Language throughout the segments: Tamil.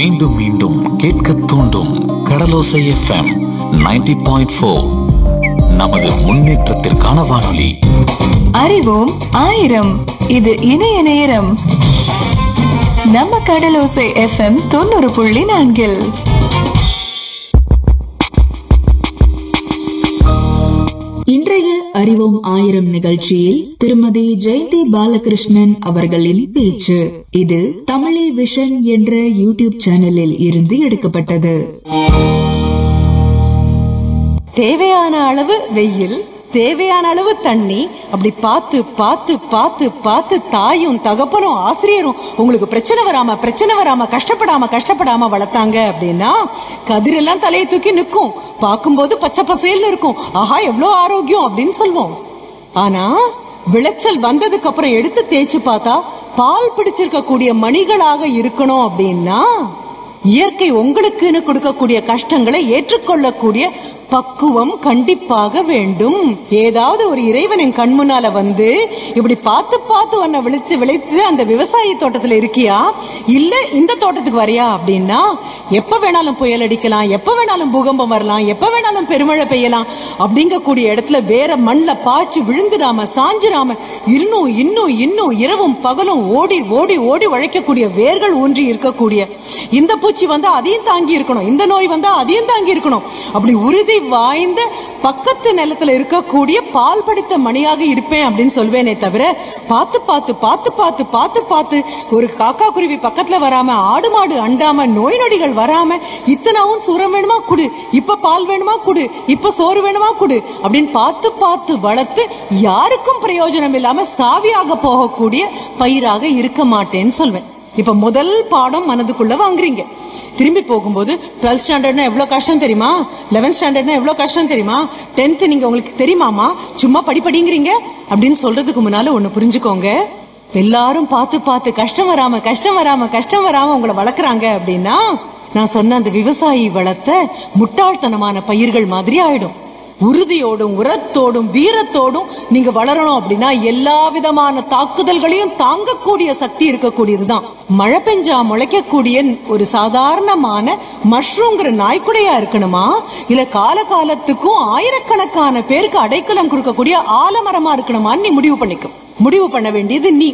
மீண்டும் மீண்டும் கேட்க தூண்டும் கடலோசை எஃப்எம் 90.4 பாயிண்ட் ஃபோர் நமது முன்னேற்றத்திற்கான வானொலி அறிவோம் ஆயிரம் இது இணைய நேரம் நம்ம கடலோசை எஃப்எம் தொண்ணூறு புள்ளி நான்கில் இன்றைய அறிவோம் ஆயிரம் நிகழ்ச்சியில் திருமதி ஜெயந்தி பாலகிருஷ்ணன் அவர்களின் பேச்சு இது தமிழே விஷன் என்ற யூடியூப் சேனலில் இருந்து எடுக்கப்பட்டது தேவையான அளவு வெயில் தேவையான அளவு தண்ணி அப்படி பார்த்து பார்த்து பார்த்து பார்த்து தாயும் தகப்பனும் ஆசிரியரும் உங்களுக்கு பிரச்சனை வராம பிரச்சனை வராம கஷ்டப்படாம கஷ்டப்படாம வளர்த்தாங்க அப்படின்னா கதிரெல்லாம் தலையை தூக்கி நிற்கும் பார்க்கும்போது பச்சை பசேல்னு இருக்கும் ஆஹா எவ்வளோ ஆரோக்கியம் அப்படின்னு சொல்லுவோம் ஆனா விளைச்சல் வந்ததுக்கு அப்புறம் எடுத்து தேய்ச்சு பார்த்தா பால் பிடிச்சிருக்கக்கூடிய மணிகளாக இருக்கணும் அப்படின்னா இயற்கை உங்களுக்குன்னு கொடுக்கக்கூடிய கஷ்டங்களை ஏற்றுக்கொள்ளக்கூடிய பக்குவம் கண்டிப்பாக வேண்டும் ஏதாவது ஒரு இறைவனின் கண் முன்னால வந்து இப்படி பார்த்து பார்த்து உன்னை விழிச்சு விளைத்து அந்த விவசாய தோட்டத்துல இருக்கியா இல்ல இந்த தோட்டத்துக்கு வரியா அப்படின்னா எப்ப வேணாலும் புயல் அடிக்கலாம் எப்ப வேணாலும் பூகம்பம் வரலாம் எப்ப வேணாலும் பெருமழை பெய்யலாம் அப்படிங்கக்கூடிய இடத்துல வேற மண்ணில் பாய்ச்சி விழுந்துடாம சாஞ்சிடாம இன்னும் இன்னும் இன்னும் இரவும் பகலும் ஓடி ஓடி ஓடி உழைக்கக்கூடிய வேர்கள் ஊன்றி இருக்கக்கூடிய இந்த பூச்சி வந்தா அதையும் தாங்கி இருக்கணும் இந்த நோய் வந்தா அதையும் தாங்கி இருக்கணும் அப்படி உறுதி வாய்ந்த பக்கத்து நிலத்துல இருக்கக்கூடிய பால் படித்த மணியாக இருப்பேன் அப்படின்னு சொல்வேனே தவிர பார்த்து பார்த்து பார்த்து பார்த்து பார்த்து பார்த்து ஒரு காக்கா குருவி பக்கத்துல வராம ஆடு மாடு அண்டாம நோய் நொடிகள் வராம இத்தனாவும் சுரம் வேணுமா குடு இப்ப பால் வேணுமா குடு இப்ப சோறு வேணுமா குடு அப்படின்னு பார்த்து பார்த்து வளர்த்து யாருக்கும் பிரயோஜனம் இல்லாம சாவியாக போகக்கூடிய பயிராக இருக்க மாட்டேன்னு சொல்வேன் இப்ப முதல் பாடம் மனதுக்குள்ள வாங்குறீங்க திரும்பி போகும்போது டுவெல்த் ஸ்டாண்டர்ட்னா எவ்வளோ கஷ்டம் தெரியுமா லெவன்த் ஸ்டாண்டர்ட்னா எவ்வளோ கஷ்டம் தெரியுமா டென்த்து நீங்கள் உங்களுக்கு தெரியுமாமா சும்மா படி படிங்கிறீங்க அப்படின்னு சொல்றதுக்கு முன்னால ஒன்று புரிஞ்சுக்கோங்க எல்லாரும் பார்த்து பார்த்து கஷ்டம் வராம கஷ்டம் வராம கஷ்டம் வராம உங்களை வளர்க்குறாங்க அப்படின்னா நான் சொன்ன அந்த விவசாயி வளர்த்த முட்டாள்தனமான பயிர்கள் மாதிரி ஆயிடும் உறுதியோடும் உரத்தோடும் வீரத்தோடும் நீங்க வளரணும் அப்படின்னா எல்லா விதமான தாக்குதல்களையும் தாங்கக்கூடிய சக்தி இருக்கக்கூடியதுதான் மழை பெஞ்சா முளைக்கக்கூடிய ஒரு சாதாரணமான மஷ்ரூம்ங்கிற நாய்க்குடையா இருக்கணுமா இல்ல கால காலத்துக்கும் ஆயிரக்கணக்கான பேருக்கு அடைக்கலம் கொடுக்கக்கூடிய ஆலமரமா இருக்கணுமான்னு நீ முடிவு பண்ணிக்கும் முடிவு பண்ண வேண்டியது நீ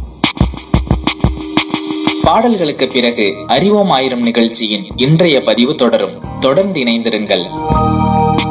பாடல்களுக்கு பிறகு அறிவோம் ஆயிரம் நிகழ்ச்சியின் இன்றைய பதிவு தொடரும் தொடர்ந்து இணைந்திருங்கள்